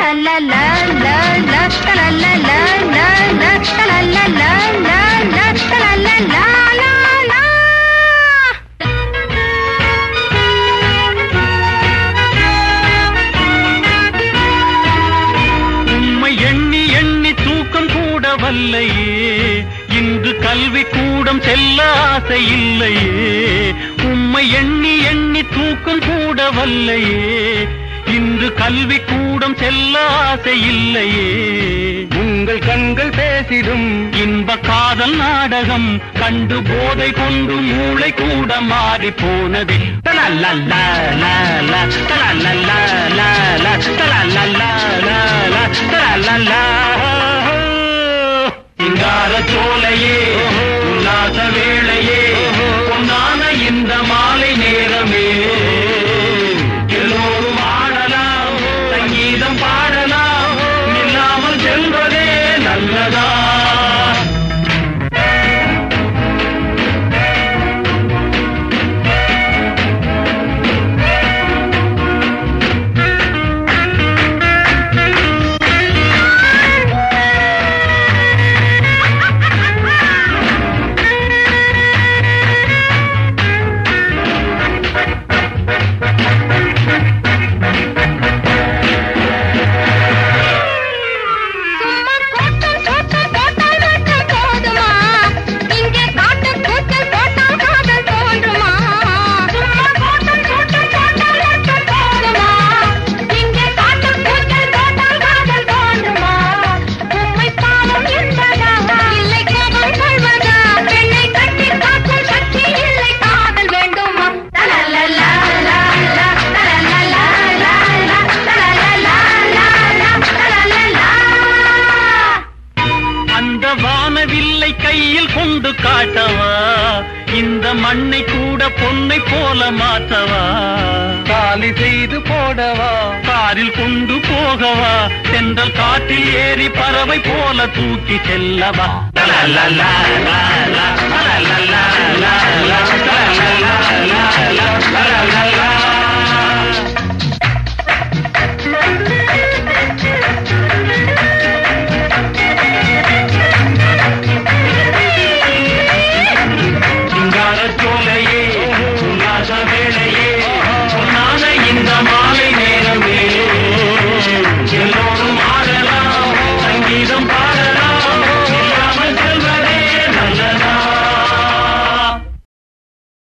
உம்மை எண்ணி எண்ணி தூக்கம் கூட வல்லையே இன்று கல்வி கூடம் செல்ல ஆசை இல்லையே உம்மை எண்ணி எண்ணி தூக்கம் கூட வல்லையே இன்று கல்வி கூடம் செல்ல ஆசை இல்லையே உங்கள் கண்கள் பேசிடும் இன்ப காதல் நாடகம் கண்டு போதை கொண்டு மூளை கூட மாறி போனது சிங்கார சோலையே உல்லாச வேளையே பொன்னான இந்த மாலை நேரமே எல்லோரும் ஆடலாம் சங்கீதம் பாடலாம் இல்லாமல் செல்வதே நல்லதா சும்மா கூட்டம் கூட்டம் போட்டால் மட்டும் போதுமா இங்கே காட்டு கூச்சல் போட்டால் காதல் தோன்றுமா சும்மா கூட்டம் கூட்டம் போட்டால் மட்டும் போதுமா இங்கே காட்டு கூச்சல் போட்டால் காதல் தோன்றுமா உம்மை பாவம் என்பதா இல்லை கோபம் கொள்வதா பெண்ணை கட்டி காக்கும் சக்தி இல்லை காதல் வேண்டுமா தலலலா லா லா தலலலா லா லா தலலலா லா லா தலலலா அந்த வானவில்லை கையில் கொண்டு காட்டவா இந்த மண்ணை கூட பொன்னை போல மாற்றவா தாலி செய்து போடவா காரில் கொண்டு போகவா சென்றல் காட்டில் ஏறி பறவை போல தூக்கி செல்லவா லலலலா, லலலா, லலலா, லலலா, லலலா, லலலா, லலலா. சிங்காரச் சோலையே உல்லாச வேளையே பொன்னான இந்த மாலை நேரமே எல்லோரும் ஆடலாம் சங்கீதம்